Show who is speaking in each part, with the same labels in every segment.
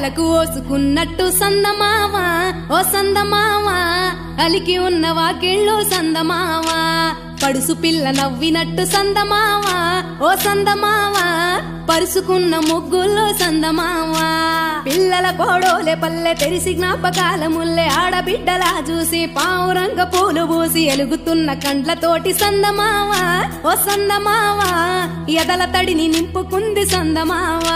Speaker 1: తలకు ఓసుకున్నట్టు సందమావా ఓ సందమావా అలికి ఉన్న వాకిళ్ళు సందమావా పడుసు పిల్ల నవ్వినట్టు సందమావా ఓ సందమావా పరుసుకున్న ముగ్గుల్లో సందమావా పిల్లల కోడోలే పల్లె తెరిసి జ్ఞాపకాల ముల్లె ఆడబిడ్డలా చూసి పావురంగ పూలు పూసి ఎలుగుతున్న కండ్లతోటి సందమావా ఓ సందమావా ఎదల తడిని నింపుకుంది సందమావా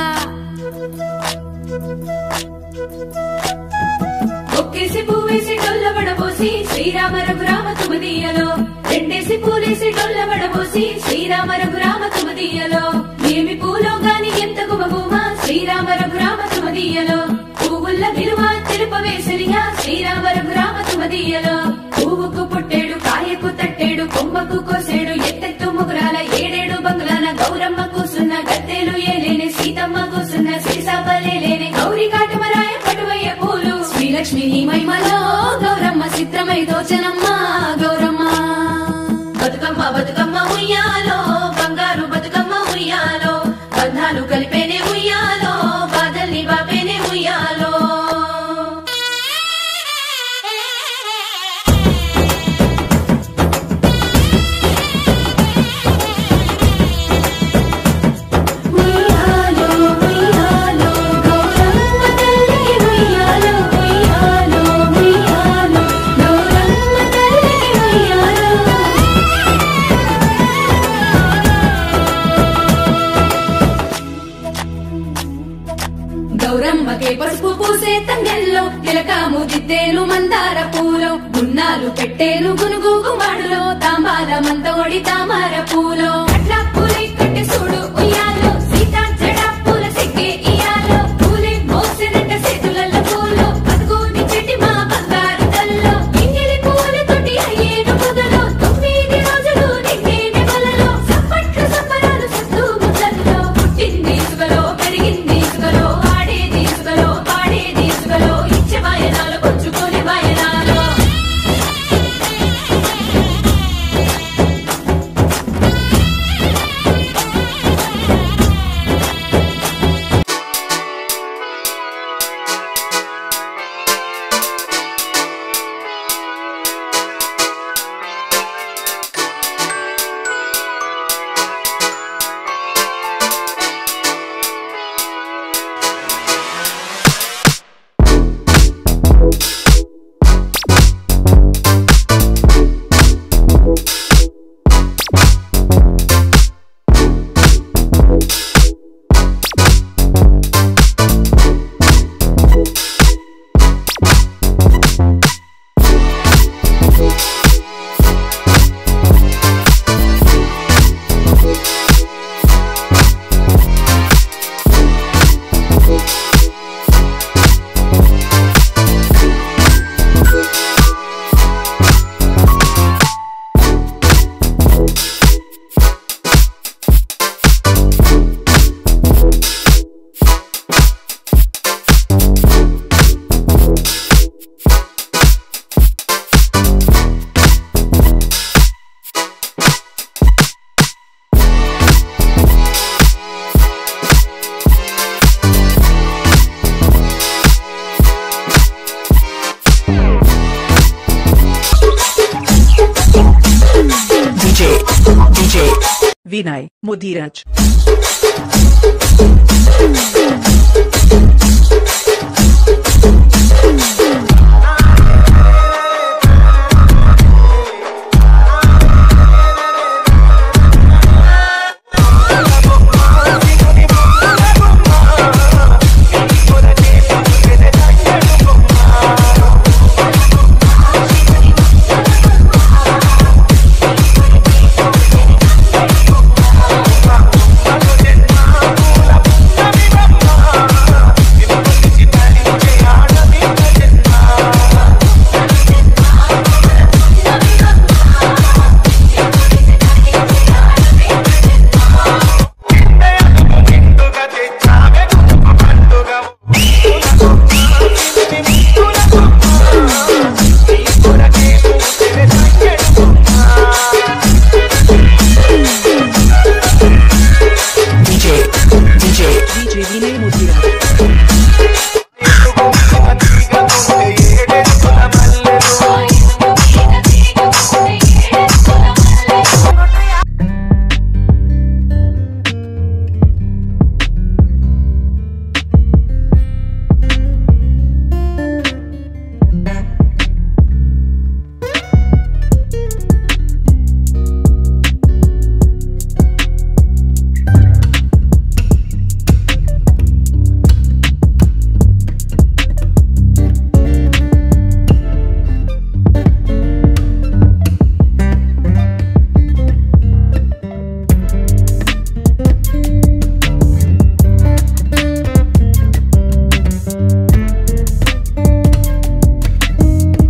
Speaker 2: ఒక్కేసి పువ్వేసి డొల్ల వడబోసి శ్రీరామ రఘురామ తుమదీయలో రెండేసి పూలేసి డొల్ల వడబోసి శ్రీరామ రఘురామ తుమదీయలో ఏమి పూలో గాని ఎంత గుమగుమ శ్రీరామ రఘురామ తుమదీయలో పువ్వుల్ల విలువ తెలుపవేసలిగా శ్రీరామ రఘురామ తుమదీయలో పువ్వుకు పుట్టేడు కాయకు తట్టేడు కొమ్మకు కోసేడు ఎత్తెత్తు ముగురాల ఏడేడు బంగ్లాల గౌరమ్మ కూసున్న గద్దెలు ఏలేని సీతమ్మ కూసున్న సీసాపలేలేని గౌరీ కాటమరాయ పటువయ్య పూలు శ్రీలక్ష్మి నీ మహిమలో గౌరమ్మ చిత్రమై దోచనమ్మ గౌరమ్మ బతుకమ్మ బతుకమ్మ ఉయ్యాలో బంగారు బతుకమ్మ ఉయ్యాలో బంధాలు కలిపేనే ఉయ్యాలో బాధల్ని బాపేనే ఉయ్యాలో ఉయ్యాలో ఉయ్యాలో గౌరమ్మ తల్లికి ఉయ్యాలో ఉయ్యాలో ఉయ్యాలో గౌరమ్మ తల్లికి ఉయ్యాలో
Speaker 1: గౌరమ్మకే పసుపు పూసే తంగెల్లో తిలకాము దిద్దేలు మందార పూలో గున్నాలు పెట్టేలు గునుగు గుమాడులో తాంబాల మంత ఒడి తామర పూలో అట్లా పూలే కట్టె చూడు ఉయ్యాలో సీతా జడ పూల సిగ్గే ఇయాలో పూలే మోసినట్ట చేతులలో పూలో బతుకుని చెట్టి మా బంగారు తల్లో ఇంగిలి పూల తోటి అయ్యేను పొదలో తొమ్మిది రోజులు నిండేని వలలో సప్పట్లు సప్పరాలు సత్తు ముద్దల్లో పుట్టింది ఇసుకలో పెరిగింది ఇసుకలో ఆడేది ఇసుకలో పాడేది ఇసుకలో ఇచ్చే వాయనాలు పుచ్చుకొని వాయనాలు
Speaker 3: DJ, DJ, Vinay, Modiraj.